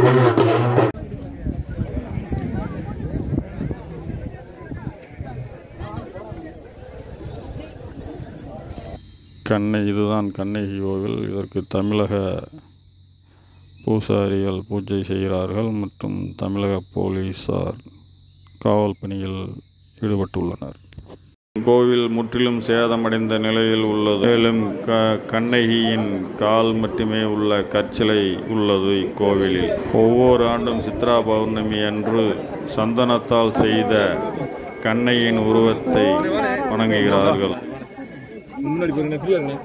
கண்ணை இதுதான் கண்ணகி கோவில் இதற்கு தமிழக பூசாரிகள் பூஜை செய்கிறார்கள் மற்றும் தமிழக போலீசார் காவல் பணியில் ஈடுபட்டுள்ளனர் கோவில் முற்றிலும் சேதமடைந்த நிலையில் உள்ளது மேலும் க கண்ணகியின் கால் மட்டுமே உள்ள கற்சிலை உள்ளது இக்கோவிலில் ஒவ்வொரு ஆண்டும் சித்ரா பௌர்ணமி அன்று சந்தனத்தால் செய்த கண்ணையின் உருவத்தை வணங்குகிறார்கள் முன்னாடி போறீங்க ஃப்ரீயா இருங்க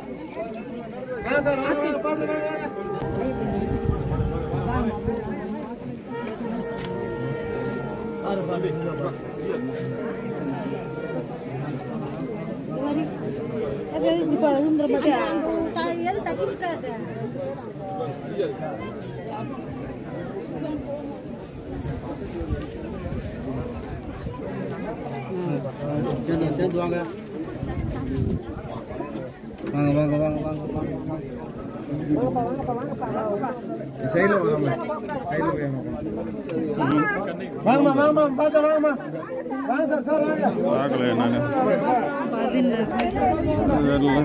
சேர்ந்து வாங்க வாங்க வாங்க வாங்க வாங்க வாங்க வாங்க சைடில் வாங்க சைடில் வாங்கம்மா வாங்கம்மா பார்த்து வாங்கம்மா வாங்க சார் சார் வாங்க பார்க்கல என்னங்க தெரியல.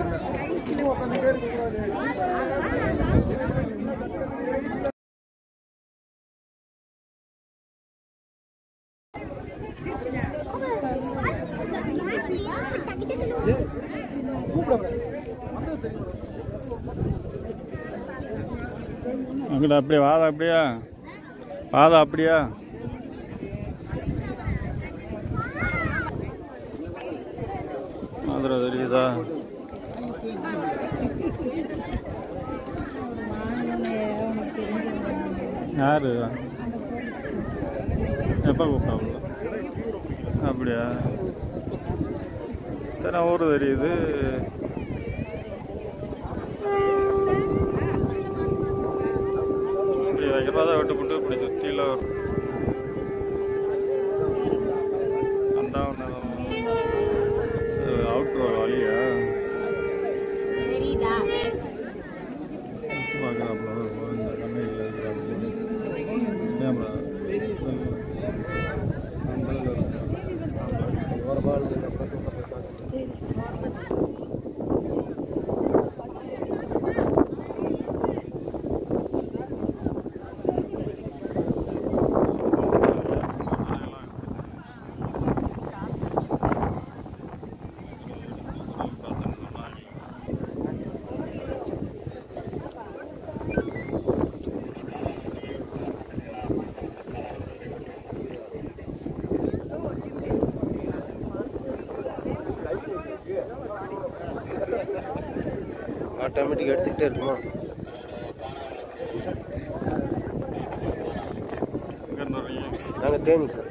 அங்கிட்ட அப்படியே வாதம் அப்படியா வாதம் அப்படியா மதுரை தெரியுதா யாரு எப்போ கூப்பிட்டாங்க அப்படியா சரி ஊர் தெரியுது இப்படி வைக்கிறதா விட்டு போட்டு இப்படி சுற்றில அந்த அவுட்ரு வழியா பார்க்குறாப்புல இந்த கண்ணை இல்லை ஏன் ஆட்டோமேட்டிக் எடுத்துக்கிட்டே இருக்குமா எங்கே வரீங்க நாங்கள் தேனி சார்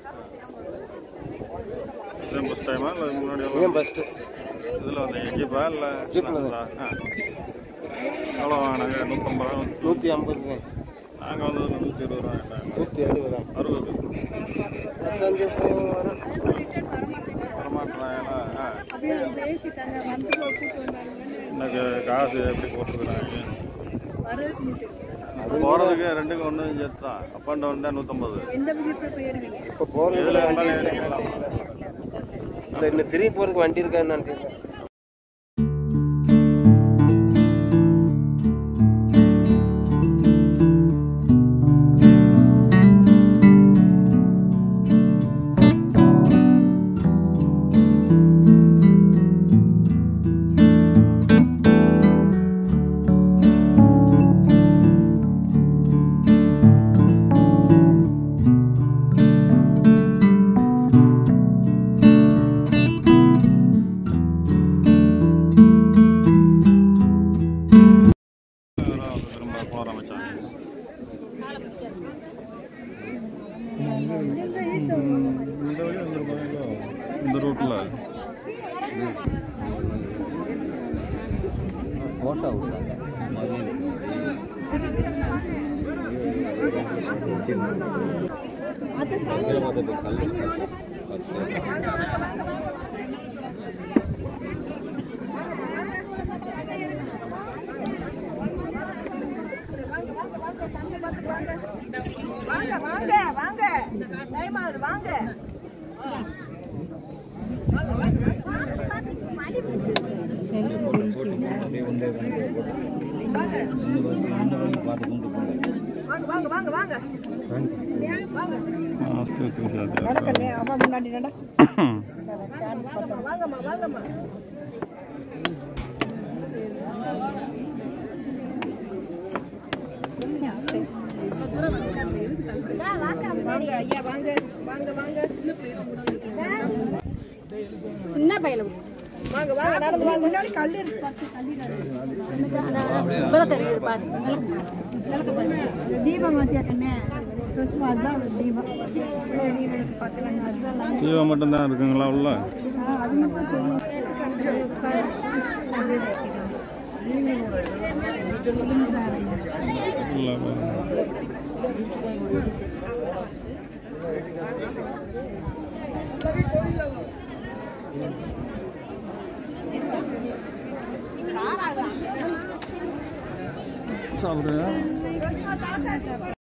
இதான் ஃபஸ்ட் டைமா இல்லை முன்னாடி ஏன் ஃபஸ்ட்டு இதில் வந்து ஜீப்பா இல்லை ஜீப்ல தான். ஆ எவ்வளோ வாங்கினாங்க நூற்றம்பது ரூபா நூற்றி ஐம்பது நாங்கள் வந்து நூற்றி இருபது ரூபா வாங்கிட்டேன் நூற்றி எழுபதா அறுபது பத்தஞ்சு வரும் வரமாட்டாங்களா ஆ எனக்கு காசு எப்படி போட்டுருக்குறாங்க போகிறதுக்கு ரெண்டுக்கும் ஒன்று சேர்த்து தான் அப் அண்ட் டவுன் தான் நூற்றம்பது இப்போ போகிறது எதில் வேணாலும் ஏறிக்கலாம் இல்லை இன்னும் திரும்பி போகிறதுக்கு வண்டி இருக்கா என்னன்னு கேட்குறேன் திரும்ப போகிற மச்சான் இந்த வழி வந்துருப்பாங்களோ இந்த ரூட்டில் ஃபோட்டோ விட்டாங்க வாங்க வாங்க வாங்க டைம் ஆகுது வாங்க வாங்க வாங்க வாங்க வாங்க வாங்க ஆஸ்பத்திரி சேர்த்து நடக்கல அவன் முன்னாடி நட வாங்கம்மா வாங்கம்மா வாங்கம்மா வாங்க ஐயா வாங்க வாங்க வாங்க சின்ன பையல வாங்க வாங்க நடந்து வாங்க முன்னாடி கல் விளக்கு பாரு தீபம் வச்சியாக்கண்ணே கிறிஸ்துமஸ் தான் தீபம் நீங்களுக்கு பார்த்துக்கங்க அதுதான் தீவம் மட்டும்தான் இருக்குங்களா உள்ள அது மட்டும் இல்லை சாப்பிடுறியா